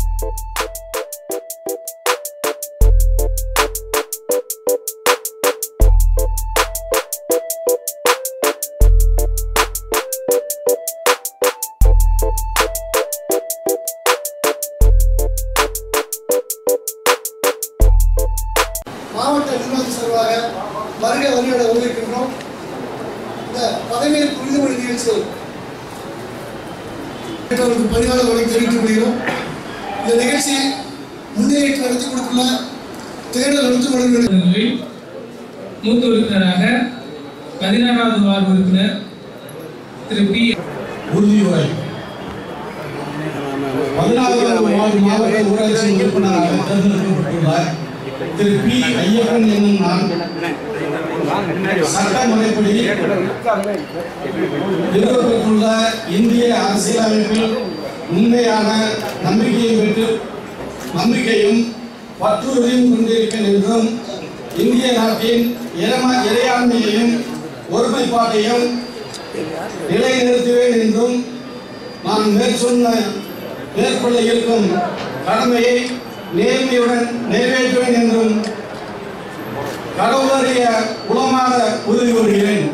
மாவட்ட நிர்வாகம் சார்பாக வருக வரியோட வரவேற்கின்றோம் இந்த பதவியேற்பு உறுதிமொழி நிகழ்ச்சி அவருக்கு பணியாளர் வழங்கி தெரிவித்துக் கொள்கிறோம் இந்த நிகழ்ச்சியை முன்னேற்றி நடத்தி கொடுத்துள்ள தேர்தல் நடத்தி கொள்கிற அவர்களில் மூத்த உறுப்பினராக பதினாறாவது வார்டு உறுப்பினர் திரு பி உறுதியுரை பதினாறாவது வார்டு மாவட்ட ஊராட்சி உறுப்பினராக தேர்ந்தெடுக்கப்பட்டுள்ள திரு பி ஐயப்பன் என்னும் நான் சட்ட முறைப்படி நிறுவப்பட்டுள்ள இந்திய அரசியலமைப்பில் உண்மையான நம்பிக்கையை பெற்று நம்பிக்கையும் பற்றுறுதியும் கொண்டிருப்பேன் என்றும் இந்திய நாட்டின் இறைம இறையாண்மையையும் ஒருமைப்பாட்டையும் நிலைநிறுத்துவேன் என்றும் நான் மேற்சொன்ன மேற்கொள்ள இருக்கும் கடமையை நேர்மையுடன் நிறைவேற்றுவேன் என்றும் கடவுளறிய குலமாக உறுதி கூறுகிறேன்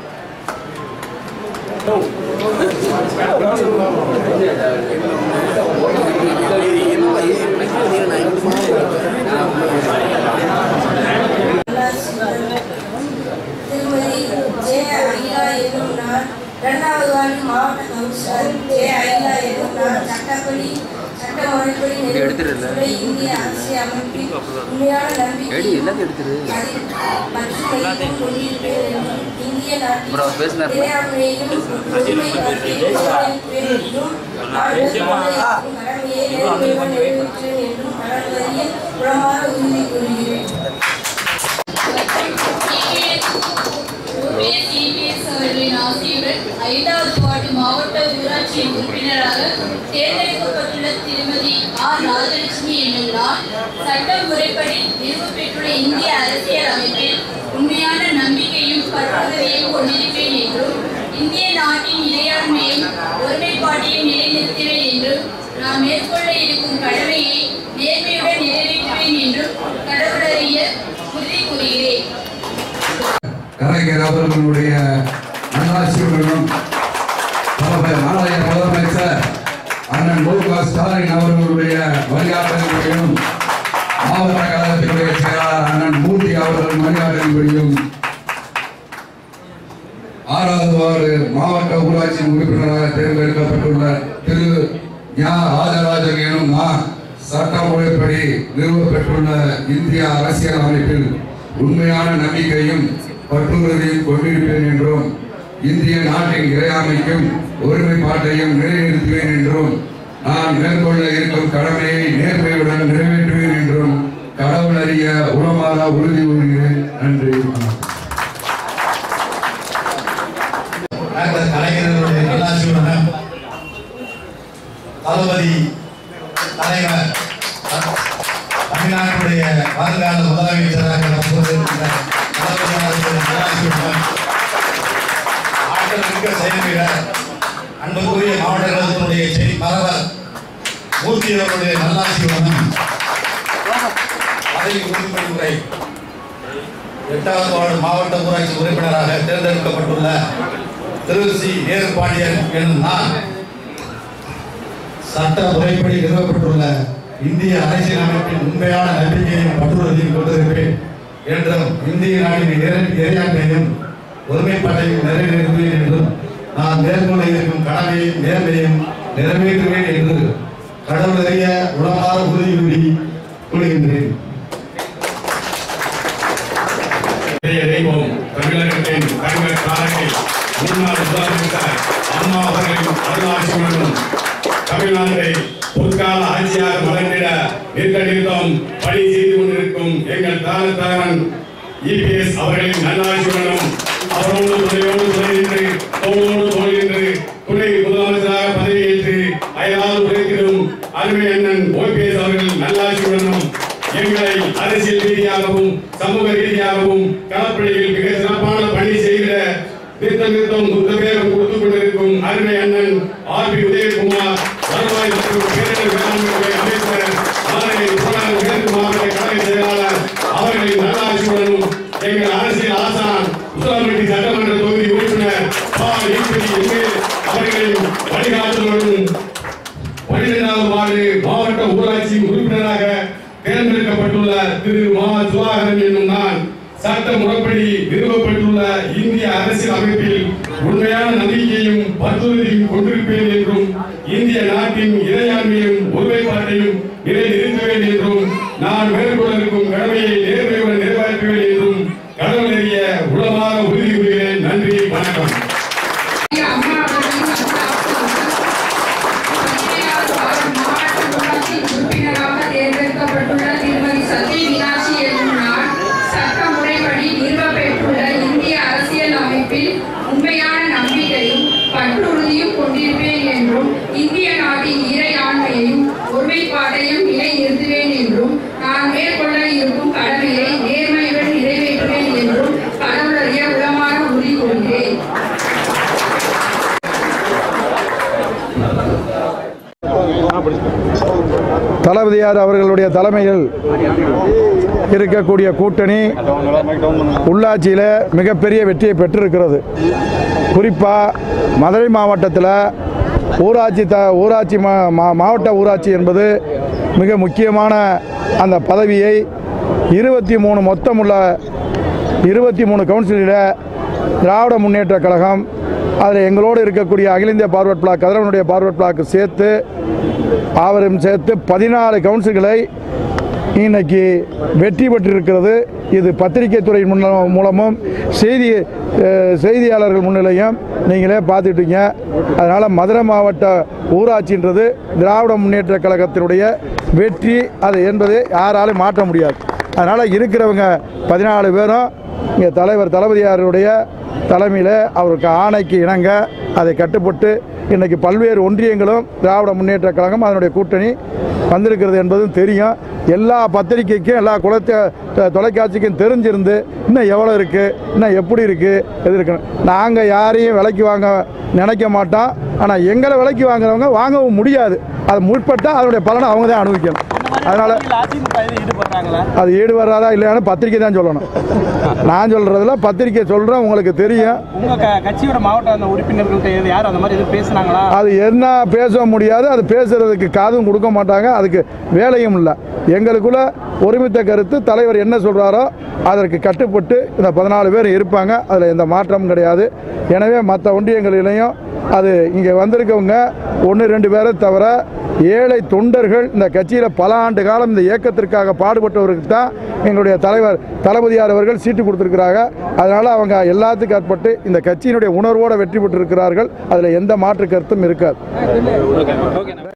திருமதி ஜே அகிலா என்னும் நான் இரண்டாவது வார்டு மாவட்ட கவுன்சிலர் ஜே அகிலா என்னும் நான் சட்டப்படி சட்ட முறைப்படி நிறைவேற்றப்பட்டுள்ள இந்திய அரசியல் அமைப்பில் உண்மையான நம்பிக்கை அதில் பற்றுமையும் கொண்டிருப்பேன் என்றும் இந்திய நாட்டின் இறையாண்மையையும் ஒருமைப்பாட்டையும் நிலைநிறுத்துவேன் என்றும் நான் மேற்கொள்ள இருக்கும் கடமையை நேர்மையுடன் நிறைவேற்றுவேன் என்றும் கடவுளறிய உளமாற உறுதி கூறுகிறேன் ஓபிஎஸ் அவர்களின் ஆசையுடன் ஐந்தாவது வார்டு மாவட்ட ஊராட்சி உறுப்பினராக தேர்ந்தெடுக்கப்பட்டுள்ள திருமதி ஆர் ராஜலட்சுமி என்னும் நான் சட்ட முறைப்படி நிறுவப்பெற்றுள்ள இந்திய அரசியல் அமைப்பில் உண்மையான நம்பிக்கையும் பற்றுதலையும் கொண்டிருப்பேன் என்றும் இந்திய நாட்டின் இறையாண்மையும் ஒருமைப்பாட்டையும் நிலைநிறுத்துவேன் என்றும் நான் மேற்கொள்ள இருக்கும் கடமையை நேர்மையுடன் நிறைவேற்றுவேன் என்றும் கடவுளறிய உறுதி கூறுகிறேன் கலைஞர் அவர்களுடைய நல்லாட்சியுடனும் நமது மாநில முதலமைச்சர் அண்ணன் மு க ஸ்டாலின் அவர்களுடைய வழிகாட்டலின்படியும் மாவட்ட கழகத்தினுடைய செயலாளர் அண்ணன் மூர்த்தி அவர்கள் வழிகாட்டலின்படியும் ஆறாவது வார்டு மாவட்ட ஊராட்சி உறுப்பினராக தேர்ந்தெடுக்கப்பட்டுள்ள திரு ஞா ராஜராஜன் எனும் நான் சட்ட முறைப்படி நிறுவப்பெற்றுள்ள இந்திய அரசியல் அமைப்பில் உண்மையான நம்பிக்கையும் பற்றுறுதியும் கொண்டிருப்பேன் என்றும் இந்திய நாட்டின் இறையாமைக்கும் ஒருமைப்பாட்டையும் நிலைநிறுத்துவேன் என்றும் நான் மேற்கொள்ள இருக்கும் கடமையை நேர்மையுடன் நிறைவேற்றுவேன் என்றும் கடவுள் அறிய உளமாற உறுதி கூறுகிறேன் நன்றி வணக்கம் டாக்டர் கலைஞர்களுடைய நல்லாட்சியுடன் தளபதி தலைவர் த- தமிழ்நாட்டுடைய வருங்கால முதலமைச்சராக பொறுத்திருக்கின்ற தளபதி அவர்களுடைய நல்லாட்சியுடன் ஆற்றல் மிக்க செயல் வீரர் அன்புக்குரிய மாவட்ட கழகத்தினுடைய செய்தி பரவர் மூர்த்தி அவர்களுடைய நல்லாட்சியுடன் பதவி உறுதிமொழி உரை எட்டாவது வார்டு மாவட்ட ஊராட்சி உறுப்பினராக தேர்ந்தெடுக்கப்பட்டுள்ள திரு சி நேரு பாண்டியன் எனும் நான் சட்ட முறைப்படி நிறுவப்பட்டுள்ள இந்திய அரசியலமைப்பின் உண்மையான நம்பிக்கையும் பற்றுறுதியும் கொண்டிருப்பேன் என்றும் இந்திய நாட்டின் இறை- இறையாண்மையும் ஒருமைப்பாட்டையும் நிறைவேற்றுவேன் என்றும் நான் மேற்கொள்ள இருக்கும் கடமையும் நேர்மையும் நிறைவேற்றுவேன் என்று கடவுளறிய உளமாற உறுதிமொழி கொள்கின்றேன் இணைவோம் தமிழகத்தின் தமிழர் காலத்தில் முன்னாள் முதலமைச்சர் அம்மா அவர்களின் அருளாட்சியுடனும் தமிழ்நாட்டை பொற்கால ஆட்சியாக மலர்ந்திட நிற்க நிற்கும் பணி செய்து கொண்டிருக்கும் எங்கள் தான தலைவன் இபிஎஸ் அவர்களின் நல்லாட்சியுடனும் அவரோடு துணையோடு துணை நின்று தோளோடு தோள் நின்று துணை முதலமைச்சராக பதவியேற்று அயலால் உழைத்திடும் அருமை அண்ணன் ஓபிஎஸ் அவர்கள் நல்லாட்சியுடனும் எங்களை அரசியல் ரீதியாகவும் சமூக ரீதியாகவும் களப்பணியில் மிக சிறப்பான பணி செய்கிற நிறுத்தம் நிறுத்தம் புத்தகம் கொடுத்துக் கொண்டிருக்கும் அருமை அண்ணன் ஆர் பி உதயகுமார் வருவாய் மற்றும் பேரிடர் மேலாண்மை அமைப்பு மாவட்ட ஊராட்சியின் உறுப்பினராக தேர்ந்தெடுக்கப்பட்டுள்ள திரு மா சுதாகரன் என்னும் நான் சட்ட முறைப்படி நிறுவப்பட்டுள்ள இந்திய அரசியல் அமைப்பில் உண்மையான நம்பிக்கையும் பற்றுறுதியும் கொண்டிருப்பேன் என்றும் இந்திய நாட்டின் இறையாண்மையும் ஒருமைப்பாட்டையும் நிலைநிறுத்துவேன் என்றும் நான் மேற்கொள்ள இருக்கும் கடமையை நேர்மையுடன் நிறைவேற்றுவேன் என்றும் கடவுள் எறிய உளமாற உறுதி கூறுகிறேன் நன்றி வணக்கம் அம்மா அவர்களின் பதினேழாவது வார்டு மாவட்ட ஊராட்சி உறுப்பினராக தேர்ந்தெடுக்கப்பட்டுள்ள திருமதி சத்ய மீனாட்சி என்னும் நான் சட்ட முறைப்படி நிறுவப்பெற்றுள்ள இந்திய அரசியல் அமைப்பில் உண்மையான நம்பிக்கையும் பற்றுறுதியும் கொண்டிருப்பேன் என்றும் இந்திய நாட்டின் இறையாண்மையையும் ஒருமைப்பாட்டையும் நிலைநிறுத்துவேன் என்றும் நான் மேற்கொள்ள இருக்கும் கடமையை நேர்மையுடன் நிறைவேற்றுவேன் என்றும் கடவுளறிய உளமாக உறுதி கொள்கிறேன் தளபதியார் அவர்களுடைய தலைமையில் இருக்கக்கூடிய கூட்டணி உள்ளாட்சியில் மிகப்பெரிய வெற்றியை பெற்றிருக்கிறது குறிப்பாக மதுரை மாவட்டத்தில் ஊராட்சி த ஊராட்சி மா மா- மாவட்ட ஊராட்சி என்பது மிக முக்கியமான அந்த பதவியை இருபத்தி மூணு மொத்தமுள்ள இருபத்தி மூணு கவுன்சிலில் திராவிட முன்னேற்ற கழகம் அதில் எங்களோடு இருக்கக்கூடிய அகில இந்திய பார்வர்ட் பிளாக் கதிரவனுடைய பார்வர்ட் பிளாக் சேர்த்து அவரும் சேர்த்து பதினாலு கவுன்சில்களை இன்னைக்கு வெற்றி பெற்றிருக்கிறது இது பத்திரிகை துறை முன்ன- மூலமும் செய்தி அஹ், செய்தியாளர்கள் முன்னிலையும் நீங்களே பார்த்துட்டீங்க அதனால் மதுரை மாவட்ட ஊராட்சின்றது திராவிட முன்னேற்ற கழகத்தினுடைய வெற்றி அது என்பதை யாராலும் மாற்ற முடியாது அதனால் இருக்கிறவங்க பதினாலு பேரும் இங்கே தலைவர் தளபதியாருடைய தலைமையில் அவருக்கு ஆணைக்கு இணங்க அதை கட்டுப்பட்டு இன்றைக்கி பல்வேறு ஒன்றியங்களும் திராவிட முன்னேற்ற கழகம் அதனுடைய கூட்டணி வந்திருக்கிறது என்பதும் தெரியும் எல்லா பத்திரிகைக்கும் எல்லா குலத்த த- தொலைக்காட்சிக்கும் தெரிஞ்சிருந்து இன்னும் எவ்வளோ இருக்குது இன்னும் எப்படி இருக்குது எது இருக்கு நாங்கள் யாரையும் விலைக்கு வாங்க நினைக்க மாட்டோம் ஆனால் எங்களை விலைக்கு வாங்குறவங்க வாங்கவும் முடியாது அது முற்பட்டால் அதனுடைய பலனை அவங்க தான் அனுபவிக்கணும் அதனால் அது ஈடுபடுறாரா இல்லையான்னு பத்திரிக்கை தான் சொல்லணும் நான் சொல்கிறதுல பத்திரிக்கை சொல்கிறேன் உங்களுக்கு தெரியும் உங்க க- கட்சியோட மாவட்ட அந்த உறுப்பினர்கள்ட்ட எது யார் அந்த மாதிரி எதுவும் பேசுனாங்களா அது என்ன பேச முடியாது அது பேசுறதுக்கு காதும் கொடுக்க மாட்டாங்க அதுக்கு வேலையும் இல்லை எங்களுக்குள்ள ஒருமித்த கருத்து தலைவர் என்ன சொல்கிறாரோ அதற்கு கட்டுப்பட்டு இந்த பதினாலு பேர் இருப்பாங்க அதில் எந்த மாற்றமும் கிடையாது எனவே மற்ற ஒன்றியங்களிலையும் அது இங்கே வந்திருக்கவங்க ஒன்று ரெண்டு பேரை தவிர ஏழை தொண்டர்கள் இந்த கட்சியில் பல ஆண்டு காலம் இந்த இயக்கத்திற்காக பாடுபட்டவருக்கு தான் எங்களுடைய தலைவர் தளபதியார் அவர்கள் சீட்டு கொடுத்துருக்கிறாங்க அதனால் அவங்க எல்லாத்துக்கும் ஏற்பட்டு இந்த கட்சியினுடைய உணர்வோடு வெற்றி பெற்றிருக்கிறார்கள் அதில் எந்த மாற்று கருத்தும் இருக்காது